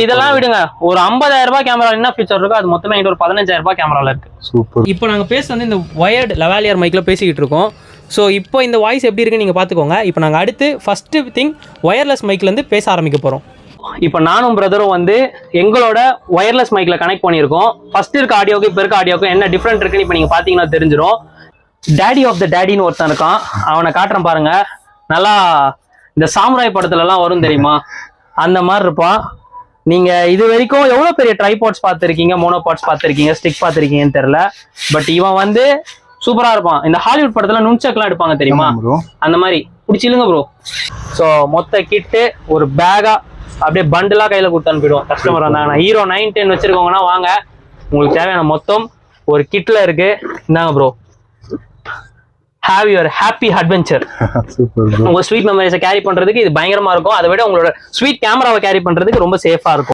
இதெல்லாம் விடுங்க ஒரு 50000 ரூபாய் கேமரா என்ன ஃபீச்சர் இருக்கோ அது மொத்தமே என்கிட்ட ஒரு 15000 ரூபாய் கேமரால இருக்கு சூப்பர் இப்போ நாங்கள் பேச வந்து இந்த ஒயர்டு லெவாலியர் மைக்கில் பேசிக்கிட்டு இருக்கோம் ஸோ இப்போ இந்த வாய்ஸ் எப்படி இருக்குன்னு நீங்கள் பார்த்துக்கோங்க இப்போ நாங்கள் அடுத்து ஃபஸ்ட்டு திங் ஒயர்லெஸ் மைக்லேருந்து பேச ஆரம்பிக்க போகிறோம் இப்போ நானும் பிரதரும் வந்து எங்களோட ஒயர்லெஸ் மைக்கில் கனெக்ட் பண்ணியிருக்கோம் ஃபர்ஸ்ட் இருக்க ஆடியோக்கு இப்போ இருக்க ஆடியோக்கு என்ன டிஃப்ரெண்ட் இருக்குன்னு இப்போ நீங்கள் பார்த்தீங்கன்னா தெரிஞ்சிடும் டேடி ஆஃப் த டேடின்னு ஒருத்தன் இருக்கான் அவனை காட்டுறேன் பாருங்க நல்லா இந்த சாமுராய் படத்துலலாம் வரும் தெரியுமா அந்த மாதிரி இருப்பான் நீங்க இது வரைக்கும் எவ்வளவு பெரிய ட்ரைபாட்ஸ் பார்த்துருக்கீங்க மோனோபாட்ஸ் பார்த்துருக்கீங்க ஸ்டிக் பார்த்துருக்கீங்கன்னு தெரியல பட் இவன் வந்து சூப்பரா இருப்பான் இந்த ஹாலிவுட் படத்துல நுண்சக்லாம் எடுப்பாங்க தெரியுமா ப்ரோ அந்த மாதிரி பிடிச்சிலுங்க ப்ரோ ஸோ மொத்த கிட்டு ஒரு பேகா அப்படியே பண்டிலா கையில கொடுத்து அனுப்பிடுவோம் கஸ்டமர் வந்தாங்கன்னா ஹீரோ நைன் டென் வச்சிருக்கவங்கன்னா வாங்க உங்களுக்கு தேவையான மொத்தம் ஒரு கிட்ல இருக்கு இந்தாங்க bro have your happy adventure super bro உங்க ஸ்வீட் மெமரிஸை கேரி பண்றதுக்கு இது பயங்கரமா இருக்கும் அதை விட உங்களோட ஸ்வீட் கேமராவை கேரி பண்றதுக்கு ரொம்ப சேஃபா இருக்கும்